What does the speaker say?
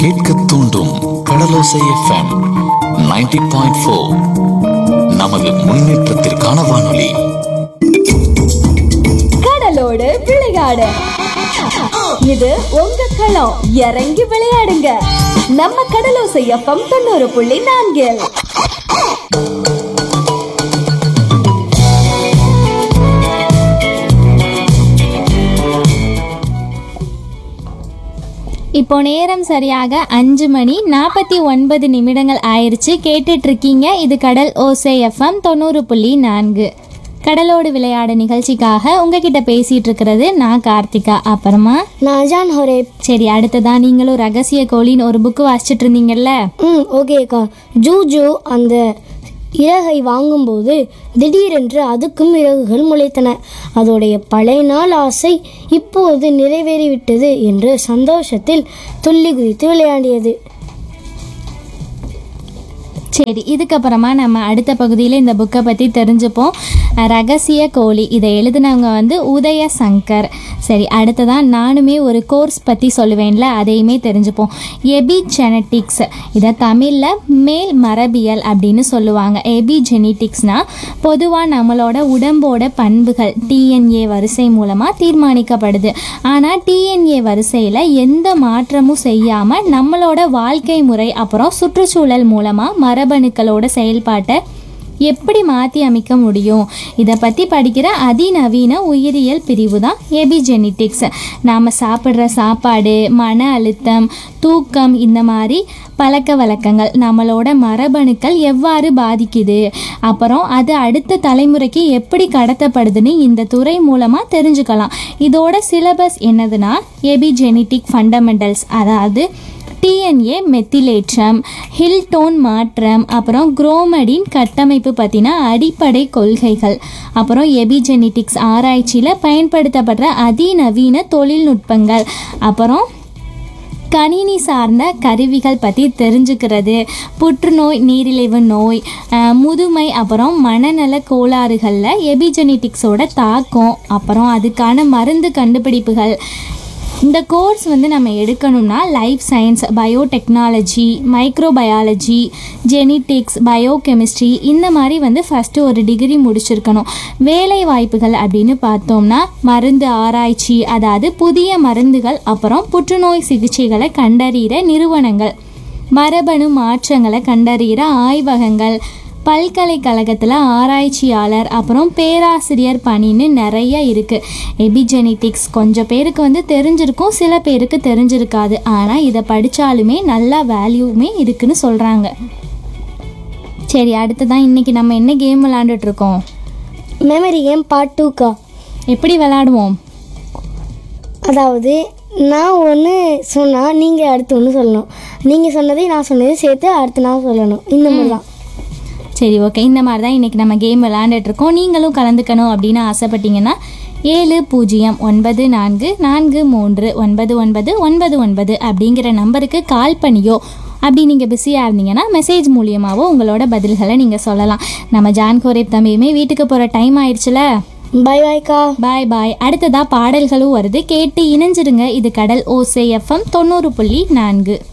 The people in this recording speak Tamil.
கேட்க தூண்டும் கடலோசை எஃப்எம் 90.4 பாயிண்ட் ஃபோர் நமது முன்னேற்றத்திற்கான வானொலி கடலோடு விளையாடு இது உங்க களம் இறங்கி விளையாடுங்க நம்ம கடலோசை எஃப்எம் தொண்ணூறு புள்ளி நான்கில் இப்போ நேரம் சரியாக அஞ்சு மணி நாற்பத்தி ஒன்பது நிமிடங்கள் ஆயிருச்சு கேட்டுட்டு இருக்கீங்க இது கடல் ஓசை எஃப்எம் தொண்ணூறு புள்ளி நான்கு கடலோடு விளையாட நிகழ்ச்சிக்காக உங்ககிட்ட பேசிட்டு இருக்கிறது நான் கார்த்திகா அப்புறமா நான் அஜான் ஹொரேப் சரி அடுத்ததா நீங்களும் ரகசிய கோழின்னு ஒரு புக்கு வாசிச்சிட்டு இருந்தீங்கல்ல ம் ஓகேக்கா ஜூஜு அந்த இறகை வாங்கும்போது திடீரென்று அதுக்கும் இறகுகள் முளைத்தன அதோடைய பழைய நாள் ஆசை இப்போது நிறைவேறிவிட்டது என்று சந்தோஷத்தில் துள்ளி குதித்து விளையாடியது சரி இதுக்கப்புறமா நம்ம அடுத்த பகுதியில் இந்த புக்கை பற்றி தெரிஞ்சுப்போம் ரகசிய கோழி இதை எழுதினவங்க வந்து உதய சங்கர் சரி அடுத்ததான் நானுமே ஒரு கோர்ஸ் பற்றி சொல்லுவேன்ல அதையுமே தெரிஞ்சுப்போம் எபி ஜெனட்டிக்ஸ் இதை தமிழில் மேல் மரபியல் அப்படின்னு சொல்லுவாங்க எபி ஜெனட்டிக்ஸ்னால் பொதுவாக நம்மளோட உடம்போட பண்புகள் டிஎன்ஏ வரிசை மூலமாக தீர்மானிக்கப்படுது ஆனால் டிஎன்ஏ வரிசையில் எந்த மாற்றமும் செய்யாமல் நம்மளோட வாழ்க்கை முறை அப்புறம் சுற்றுச்சூழல் மூலமாக மரபணுக்களோட செயல்பாட்டை எப்படி மாற்றி அமைக்க முடியும் இதை பற்றி படிக்கிற அதிநவீன உயிரியல் பிரிவு தான் எபிஜெனிட்டிக்ஸ் நாம் சாப்பிட்ற சாப்பாடு மன அழுத்தம் தூக்கம் இந்த மாதிரி பழக்க வழக்கங்கள் நம்மளோட மரபணுக்கள் எவ்வாறு பாதிக்குது அப்புறம் அது அடுத்த தலைமுறைக்கு எப்படி கடத்தப்படுதுன்னு இந்த துறை மூலமாக தெரிஞ்சுக்கலாம் இதோட சிலபஸ் என்னதுன்னா எபிஜெனிட்டிக் ஃபண்டமெண்டல்ஸ் அதாவது டிஎன்ஏ மெத்திலேற்றம் ஹில்டோன் மாற்றம் அப்புறம் குரோமடின் கட்டமைப்பு பற்றின அடிப்படை கொள்கைகள் அப்புறம் எபிஜெனிட்டிக்ஸ் ஆராய்ச்சியில் பயன்படுத்தப்படுற அதிநவீன தொழில்நுட்பங்கள் அப்புறம் கணினி சார்ந்த கருவிகள் பற்றி தெரிஞ்சுக்கிறது புற்றுநோய் நீரிழிவு நோய் அஹ், முதுமை அப்புறம் மனநல கோளாறுகளில் எபிஜெனிட்டிக்ஸோட தாக்கம் அப்புறம் அதுக்கான மருந்து கண்டுபிடிப்புகள் இந்த கோர்ஸ் வந்து நம்ம எடுக்கணும்னா life science biotechnology microbiology genetics biochemistry இந்த மாதிரி வந்து ஃபஸ்ட்டு ஒரு டிகிரி முடிச்சிருக்கணும் வேலை வாய்ப்புகள் அப்படின்னு பார்த்தோம்னா மருந்து ஆராய்ச்சி அதாவது புதிய மருந்துகள் அப்புறம் புற்றுநோய் சிகிச்சைகளை கண்டறிகிற நிறுவனங்கள் மரபணு மாற்றங்களை கண்டறிகிற ஆய்வகங்கள் பல்கலைக்கழகத்தில் ஆராய்ச்சியாளர் அப்புறம் பேராசிரியர் பணின்னு நிறைய இருக்குது எபிஜெனிட்டிக்ஸ் கொஞ்சம் பேருக்கு வந்து தெரிஞ்சிருக்கும் சில பேருக்கு தெரிஞ்சிருக்காது ஆனால் இதை படித்தாலுமே நல்ல வேல்யூமே இருக்குன்னு சொல்கிறாங்க சரி அடுத்ததான் இன்னைக்கு நம்ம என்ன கேம் விளாண்டுட்டு இருக்கோம் மெமரி கேம் பார்ட் டூக்கா எப்படி விளாடுவோம் அதாவது நான் ஒன்று சொன்னால் நீங்கள் அடுத்து ஒன்று சொல்லணும் நீங்கள் சொன்னதை நான் சொன்னதை சேர்த்து அடுத்து நான் சொல்லணும் இந்த மாதிரி தான் சரி ஓகே இந்த மாதிரி தான் இன்றைக்கி நம்ம கேம் விளாண்டுட்டு இருக்கோம் நீங்களும் கலந்துக்கணும் அப்படின்னு ஆசைப்பட்டீங்கன்னா ஏழு பூஜ்ஜியம் ஒன்பது நான்கு நான்கு மூன்று ஒன்பது ஒன்பது ஒன்பது ஒன்பது அப்படிங்கிற நம்பருக்கு கால் பண்ணியோ அப்படி நீங்கள் பிஸியாக இருந்தீங்கன்னா மெசேஜ் மூலியமாகவோ உங்களோட பதில்களை நீங்கள் சொல்லலாம் நம்ம ஜான் கோரேப் தம்பியுமே வீட்டுக்கு போகிற டைம் ஆயிடுச்சுல பை பாய்க்கா பாய் பாய் அடுத்ததாக பாடல்களும் வருது கேட்டு இணைஞ்சிருங்க இது கடல் ஓசை எஃப்எம் தொண்ணூறு புள்ளி நான்கு